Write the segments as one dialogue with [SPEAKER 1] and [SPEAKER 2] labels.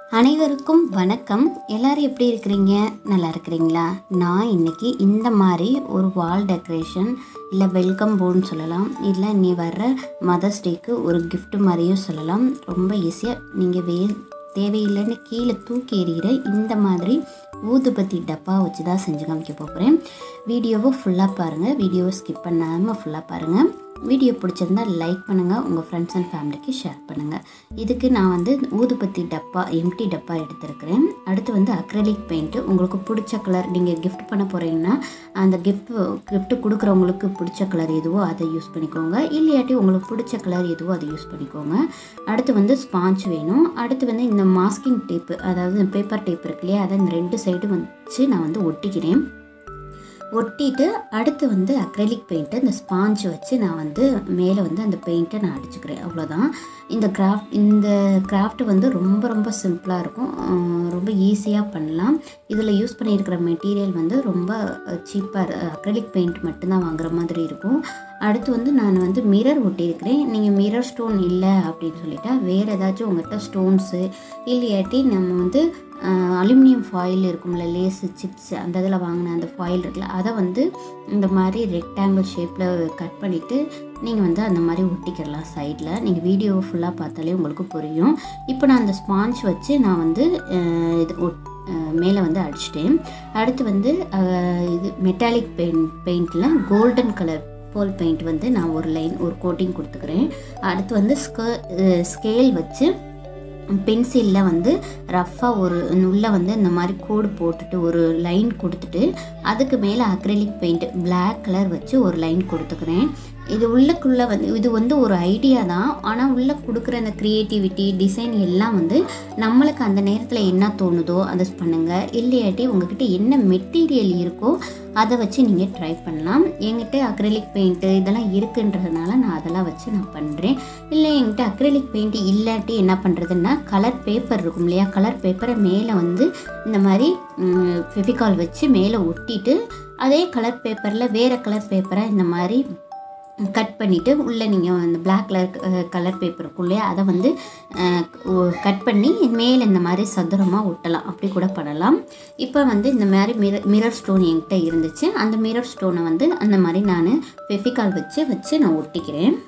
[SPEAKER 1] அனைவருக்கும் வணக்கம் எல்லாரும் எப்படி இருக்கிறீங்க நல்லா இருக்கிறீங்களா நான் இன்னைக்கு இந்த மாதிரி ஒரு வால் டெக்கரேஷன் இல்லை வெல்கம் போர்டுன்னு சொல்லலாம் இல்லை நீ வர்ற மதர்ஸ் டேக்கு ஒரு gift மாதிரியும் சொல்லலாம் ரொம்ப ஈஸியாக நீங்கள் வே தேவையில்லைன்னு கீழே தூக்கி எறிகிற இந்த மாதிரி ஊதுபத்தி டப்பா வச்சு தான் செஞ்சு காமிக்க போகிறேன் வீடியோவை ஃபுல்லாக பாருங்கள் வீடியோவை ஸ்கிப் பண்ணாமல் ஃபுல்லாக பாருங்கள் வீடியோ பிடிச்சிருந்தா லைக் பண்ணுங்கள் உங்கள் ஃப்ரெண்ட்ஸ் அண்ட் ஃபேமிலிக்கு ஷேர் பண்ணுங்கள் இதுக்கு நான் வந்து ஊதுபத்தி டப்பா எம்டி டப்பா எடுத்திருக்கிறேன் அடுத்து வந்து அக்ரலிக் பெயிண்ட்டு உங்களுக்கு பிடிச்ச கலர் நீங்கள் gift பண்ண போகிறீங்கன்னா அந்த gift gift கொடுக்குறவங்களுக்கு பிடிச்ச கலர் எதுவோ அதை யூஸ் பண்ணிக்கோங்க இல்லையாட்டி உங்களுக்கு பிடிச்ச கலர் எதுவோ அதை யூஸ் பண்ணிக்கோங்க அடுத்து வந்து ஸ்பாஞ்ச் வேணும் அடுத்து வந்து இந்த மாஸ்கிங் டேப்பு அதாவது பேப்பர் டேப் இருக்கு இல்லையா அதை இந்த ரெண்டு சைடு வச்சு நான் வந்து ஒட்டிக்கிறேன் ஒட்டிட்டு அடுத்து வந்து அக்ரைலிக் பெயிண்ட்டை இந்த ஸ்பாஞ்ச் வச்சு நான் வந்து மேலே வந்து அந்த பெயிண்ட்டை நான் அடிச்சுக்கிறேன் அவ்வளோதான் இந்த கிராஃப்ட் இந்த கிராஃப்ட் வந்து ரொம்ப ரொம்ப சிம்பிளாக இருக்கும் அஹ் ரொம்ப ஈஸியாக பண்ணலாம் இதில் யூஸ் பண்ணியிருக்கிற மெட்டீரியல் வந்து ரொம்ப சீப்பாக அக்ரைலிக் பெயிண்ட் மட்டும்தான் வாங்குற மாதிரி இருக்கும் அடுத்து வந்து நான் வந்து மிரர் ஒட்டியிருக்கிறேன் நீங்கள் மிரர் ஸ்டோன் இல்லை அப்படின்னு சொல்லிட்டா வேறு ஏதாச்சும் உங்கள்கிட்ட ஸ்டோன்ஸு இல்லையாட்டி நம்ம வந்து அலுமினியம் ஃபாயில் இருக்கும்ல லேஸு சிப்ஸ் அந்த இதில் வாங்கின அந்த ஃபாயில் இருக்குல்ல அதை வந்து இந்த மாதிரி ரெக்டாங்கிள் ஷேப்பில் கட் பண்ணிவிட்டு நீங்கள் வந்து அந்த மாதிரி ஒட்டிக்கிடலாம் சைடில் நீங்கள் வீடியோவை ஃபுல்லாக பார்த்தாலே உங்களுக்கு புரியும் இப்போ நான் அந்த ஸ்பாஞ்ச் வச்சு நான் வந்து அஹ், இது ஒட் மேலே வந்து அடிச்சிட்டேன் அடுத்து வந்து அஹ், இது மெட்டாலிக் பெயிண்ட் பெயிண்டில் கோல்டன் கலர் போல் பெயிண்ட் வந்து நான் ஒரு லைன் ஒரு கோட்டிங் கொடுத்துக்கிறேன் அடுத்து வந்து ஸ்கே ஸ்கேல் வச்சு பென்சிலில் வந்து ரஃப்பாக ஒரு உள்ளே வந்து இந்த மாதிரி கோடு போட்டுட்டு ஒரு லைன் கொடுத்துட்டு அதுக்கு மேலே அக்ரிலிக் பெயிண்ட் Black கலர் வச்சு ஒரு லைன் கொடுத்துக்கிறேன் இது உள்ளுக்குள்ளே வந்து இது வந்து ஒரு ஐடியா தான் ஆனால் உள்ளே கொடுக்குற அந்த க்ரியேட்டிவிட்டி டிசைன் எல்லாம் வந்து நம்மளுக்கு அந்த நேரத்தில் என்ன தோணுதோ அதை பண்ணுங்கள் இல்லையாட்டி உங்ககிட்ட என்ன மெட்டீரியல் இருக்கோ அதை வச்சு நீங்கள் ட்ரை பண்ணலாம் என்கிட்ட அக்ரிலிக் பெயிண்ட்டு இதெல்லாம் இருக்குன்றதுனால நான் அதெல்லாம் வச்சு நான் பண்ணுறேன் இல்லை என்கிட்ட அக்ரிலிக் பெயிண்ட் இல்லாட்டி என்ன பண்ணுறதுன்னா கலர் பேப்பர் இருக்கும் இல்லையா கலர் பேப்பரை மேலே வந்து இந்த மாதிரி ஃபெவிகால் வச்சு மேலே ஒட்டிட்டு அதே கலர் பேப்பரில் வேறு கலர் பேப்பரை இந்த மாதிரி கட் பண்ணிவிட்டு உள்ளே நீங்கள் அந்த பிளாக் கலர் கலர் பேப்பர் இருக்கும் இல்லையா அதை வந்து கட் பண்ணி மேலே இந்த மாதிரி சதுரமாக ஒட்டலாம் அப்படி கூட பண்ணலாம் இப்போ வந்து இந்த மாதிரி மிரர் மிரர் ஸ்டோன் என்கிட்ட இருந்துச்சு அந்த மிரர் ஸ்டோனை வந்து அந்த மாதிரி நான் ஃபெஃபிகால் வச்சு வச்சு நான் ஒட்டிக்கிறேன்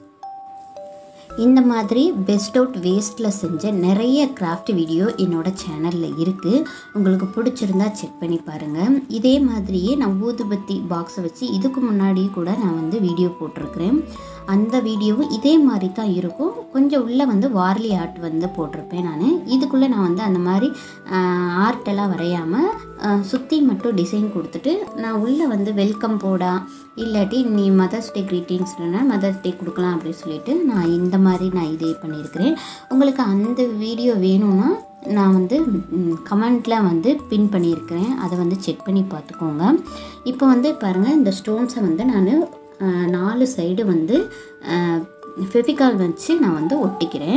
[SPEAKER 1] இந்த மாதிரி பெஸ்ட் அவுட் வேஸ்ட்டில் செஞ்ச நிறைய கிராஃப்ட் வீடியோ என்னோட சேனலில் இருக்குது உங்களுக்கு பிடிச்சிருந்தா செக் பண்ணி பாருங்கள் இதே மாதிரியே நான் ஊதுபத்தி பாக்ஸை வச்சு இதுக்கு முன்னாடி கூட நான் வந்து வீடியோ போட்டிருக்கிறேன் அந்த வீடியோவும் இதே மாதிரி தான் இருக்கும் கொஞ்சம் உள்ளே வந்து வார்லி ஆர்ட் வந்து போட்டிருப்பேன் நான் இதுக்குள்ளே நான் வந்து அந்த மாதிரி ஆர்ட் எல்லாம் வரையாமல் சுற்றி மட்டும் டிசைன் கொடுத்துட்டு நான் உள்ளே வந்து வெல்கம் போடா இல்லாட்டி நீ மதர்ஸ் டே க்ரீட்டிங்ஸ்னா மதர்ஸ் டே கொடுக்கலாம் அப்படின்னு சொல்லிட்டு நான் இந்த மாதிரி நான் இதே பண்ணியிருக்கிறேன் உங்களுக்கு அந்த வீடியோ வேணும்னா நான் வந்து கமெண்ட்டில் வந்து பின் பண்ணியிருக்கிறேன் அதை வந்து செக் பண்ணி பார்த்துக்கோங்க இப்போ வந்து பாருங்கள் இந்த ஸ்டோன்ஸை வந்து நான் நாலு சைடு வந்து ஃபெவிகால் வச்சு நான் வந்து ஒட்டிக்கிறேன்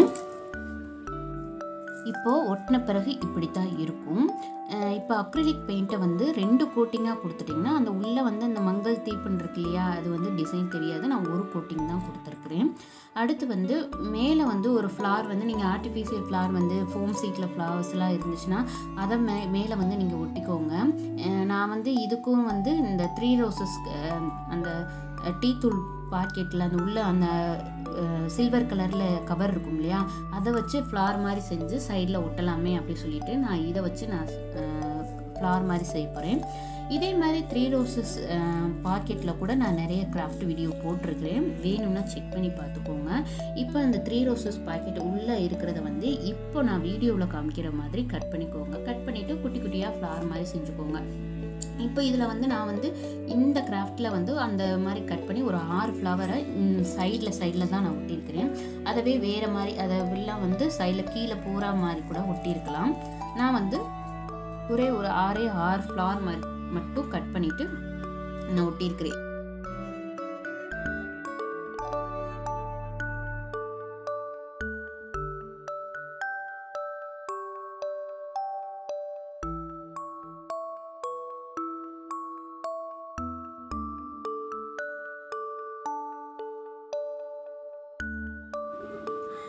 [SPEAKER 1] இப்போது ஒட்டின பிறகு இப்படி தான் இருக்கும் அஹ் இப்போ அக்ரிலிக் பெயிண்ட்டை வந்து ரெண்டு கோட்டிங்காக கொடுத்துட்டிங்கன்னா அந்த உள்ளே வந்து அந்த மங்கள் தீப்புன்னு இருக்கு இல்லையா அது வந்து டிசைன் தெரியாது நான் ஒரு கோட்டிங் தான் கொடுத்துருக்குறேன் அடுத்து வந்து மேலே வந்து ஒரு ஃப்ளார் வந்து நீங்கள் ஆர்டிஃபிஷியல் ஃப்ளார் வந்து ஃபோம் சீட்டில் ஃப்ளவர்ஸ்லாம் இருந்துச்சுன்னா அதை மே மேலே வந்து நீங்கள் ஒட்டிக்கோங்க அஹ் நான் வந்து இதுக்கும் வந்து இந்த த்ரீ ரோசஸ் அந்த டீ தூள் பாக்கெட்டில் அந்த உள்ள அந்த சில்வர் கலரில் கவர் இருக்கும் இல்லையா அதை வச்சு ஃப்ளார் மாதிரி செஞ்சு சைடில் ஒட்டலாமே அப்படி சொல்லிட்டு நான் இதை வச்சு நான் ஃப்ளார் மாதிரி செய்ய போகிறேன் இதே மாதிரி த்ரீ ரோசஸ் பாக்கெட்டில் கூட நான் நிறைய கிராஃப்ட் வீடியோ போட்டிருக்கிறேன் வேணும்னா செக் பண்ணி பார்த்துக்கோங்க இப்போ அந்த த்ரீ ரோசஸ் பாக்கெட் உள்ளே இருக்கிறத வந்து இப்போ நான் வீடியோவில் காமிக்கிற மாதிரி கட் பண்ணிக்கோங்க கட் பண்ணிவிட்டு குட்டி குட்டியாக ஃப்ளார் மாதிரி செஞ்சுக்கோங்க இப்போ இதில் வந்து நான் வந்து இந்த கிராஃப்டில் வந்து அந்த மாதிரி கட் பண்ணி ஒரு ஆறு ஃப்ளவரை சைடில் சைடில் தான் நான் ஒட்டியிருக்கிறேன் அதவே வேறு மாதிரி அதை எல்லாம் வந்து சைடில் கீழே பூரா மாதிரி கூட ஒட்டியிருக்கலாம் நான் வந்து ஒரே ஒரு ஆறே ஆறு ஃப்ளவர் மாதிரி மட்டும் கட் பண்ணிவிட்டு நான் ஒட்டியிருக்கிறேன்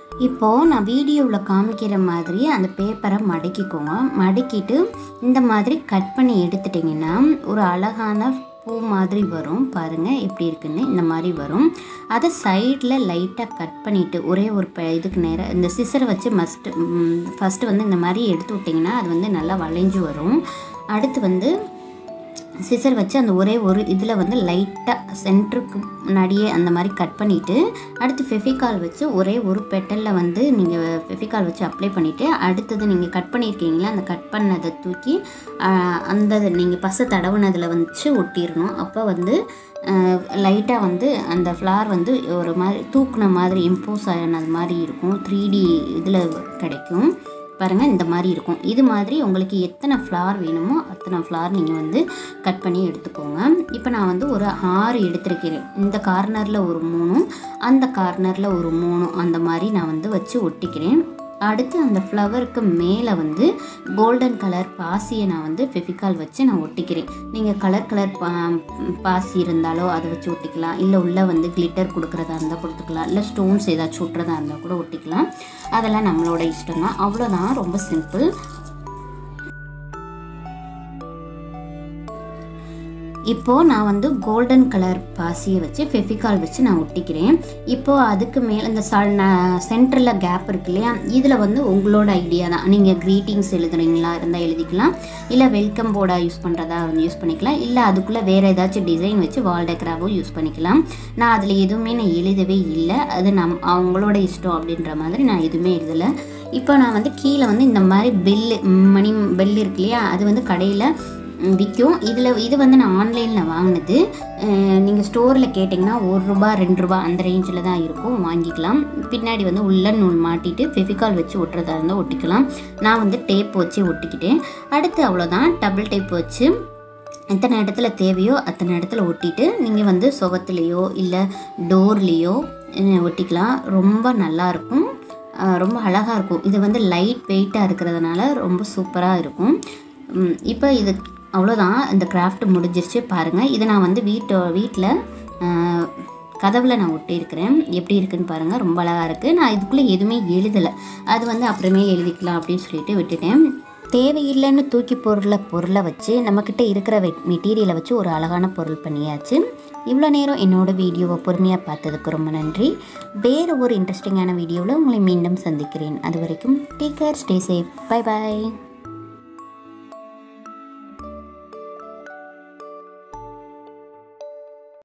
[SPEAKER 1] இப்போது நான் வீடியோவில் காமிக்கிற மாதிரி அந்த பேப்பரை மடக்கிக்கோங்க மடக்கிட்டு இந்த மாதிரி கட் பண்ணி எடுத்துட்டிங்கன்னா ஒரு அழகான பூ மாதிரி வரும் பாருங்கள் எப்படி இருக்குன்னு இந்த மாதிரி வரும் அதை சைடில் லைட்டாக கட் பண்ணிவிட்டு ஒரே ஒரு ப இதுக்கு நேரம் இந்த சிசரை வச்சு மஸ்ட்டு ஃபஸ்ட்டு வந்து இந்த மாதிரி எடுத்து விட்டிங்கன்னா அது வந்து நல்லா வளைஞ்சு வரும் அடுத்து வந்து சிசர் வச்சு அந்த ஒரே ஒரு இதில் வந்து லைட்டாக சென்டருக்கு முன்னாடியே அந்த மாதிரி கட் பண்ணிவிட்டு அடுத்து ஃபெஃபிகால் வச்சு ஒரே ஒரு பெட்டலில் வந்து நீங்கள் ஃபெஃபிகால் வச்சு அப்ளை பண்ணிவிட்டு அடுத்தது நீங்கள் கட் பண்ணியிருக்கீங்களா அந்த கட் பண்ணதை தூக்கி ஆஹ், அந்த நீங்கள் பசை தடவுனதில் வச்சு ஒட்டிடணும் அப்போ வந்து லைட்டாக வந்து அந்த ஃப்ளார் வந்து ஒரு மாதிரி தூக்குன மாதிரி இம்போஸ் ஆனது மாதிரி இருக்கும் த்ரீ டி இதில் கிடைக்கும் பாருங்கள் இந்த மாதிரி இருக்கும் இது மாதிரி உங்களுக்கு எத்தனை ஃப்ளார் வேணுமோ அத்தனை ஃப்ளார் நீங்கள் வந்து கட் பண்ணி எடுத்துக்கோங்க இப்போ நான் வந்து ஒரு ஆறு எடுத்திருக்கிறேன் இந்த கார்னரில் ஒரு மூணும் அந்த கார்னரில் ஒரு மூணும் அந்த மாதிரி நான் வந்து வச்சு ஒட்டிக்கிறேன் அடுத்து அந்த ஃப்ளவருக்கு மேலே வந்து கோல்டன் கலர் பாசியை நான் வந்து ஃபெஃபிகால் வச்சு நான் ஒட்டிக்கிறேன் நீங்கள் கலர் கலர் பா பாசி இருந்தாலோ அதை வச்சு ஒட்டிக்கலாம் இல்லை உள்ளே வந்து கிளிட்டர் கொடுக்குறதா இருந்தால் கொடுத்துக்கலாம் இல்லை ஸ்டோன்ஸ் ஏதாச்சும் ஒட்டுறதா இருந்தால் கூட ஒட்டிக்கலாம் அதெல்லாம் நம்மளோட இஷ்டம் தான் அவ்வளோதான் ரொம்ப சிம்பிள் இப்போது நான் வந்து கோல்டன் கலர் பாசியை வச்சு ஃபெஃபிகால் வச்சு நான் ஒட்டிக்கிறேன் இப்போது அதுக்கு மேலே இந்த சென்டரில் கேப் இருக்கு இல்லையா இதில் வந்து உங்களோட ஐடியா தான் நீங்கள் க்ரீட்டிங்ஸ் எழுதுறீங்களா இருந்தால் எழுதிக்கலாம் இல்லை வெல்கம் போர்டாக யூஸ் பண்ணுறதா வந்து யூஸ் பண்ணிக்கலாம் இல்லை அதுக்குள்ளே வேறு ஏதாச்சும் டிசைன் வச்சு வால் டெக்கராகவும் யூஸ் பண்ணிக்கலாம் நான் அதில் எதுவுமே நான் எழுதவே இல்லை அது நம் அவங்களோட இஷ்டம் அப்படின்ற மாதிரி நான் எதுவுமே எழுதலை இப்போ நான் வந்து கீழே வந்து இந்த மாதிரி பெல்லு மணி பெல் இருக்கு இல்லையா அது வந்து கடையில் விற்கும் இதில் இது வந்து நான் ஆன்லைனில் வாங்கினது நீங்கள் ஸ்டோரில் கேட்டிங்கன்னா ஒரு ரூபா ரெண்டு ரூபா அந்த ரேஞ்சில் தான் இருக்கும் வாங்கிக்கலாம் பின்னாடி வந்து உள்ள நூல் மாட்டிட்டு ஃபெவிகால் வச்சு ஒட்டுறதா இருந்தால் ஒட்டிக்கலாம் நான் வந்து டேப் வச்சு ஒட்டிக்கிட்டேன் அடுத்து அவ்வளோதான் டபுள் டேப் வச்சு எத்தனை இடத்துல தேவையோ அத்தனை இடத்துல ஒட்டிட்டு நீங்கள் வந்து சுவத்துலேயோ இல்லை டோர்லேயோ ஒட்டிக்கலாம் ரொம்ப நல்லாயிருக்கும் அஹ் ரொம்ப அழகாக இருக்கும் இது வந்து லைட் வெயிட்டாக இருக்கிறதுனால ரொம்ப சூப்பராக இருக்கும் ம், இப்போ இது அவ்வளோதான் இந்த கிராஃப்ட் முடிஞ்சிருச்சு பாருங்கள் இதை நான் வந்து வீட்டோ வீட்டில் கதவில் நான் ஒட்டியிருக்கிறேன் எப்படி இருக்குன்னு பாருங்கள் ரொம்ப அழகாக இருக்குது நான் இதுக்குள்ளே எதுவுமே எழுதலை அது வந்து அப்புறமே எழுதிக்கலாம் அப்படின்னு சொல்லிட்டு விட்டுட்டேன் தேவையில்லைன்னு தூக்கி பொருளை பொருளை வச்சு நம்மக்கிட்ட இருக்கிற மெட்டீரியலை வச்சு ஒரு அழகான பொருள் பண்ணியாச்சு இவ்வளோ நேரம் என்னோட வீடியோவை பொறுமையாக பார்த்ததுக்கு ரொம்ப நன்றி வேறு ஒரு இன்ட்ரெஸ்டிங்கான வீடியோவில் உங்களை மீண்டும் சந்திக்கிறேன் அது வரைக்கும் take care stay safe bye பாய்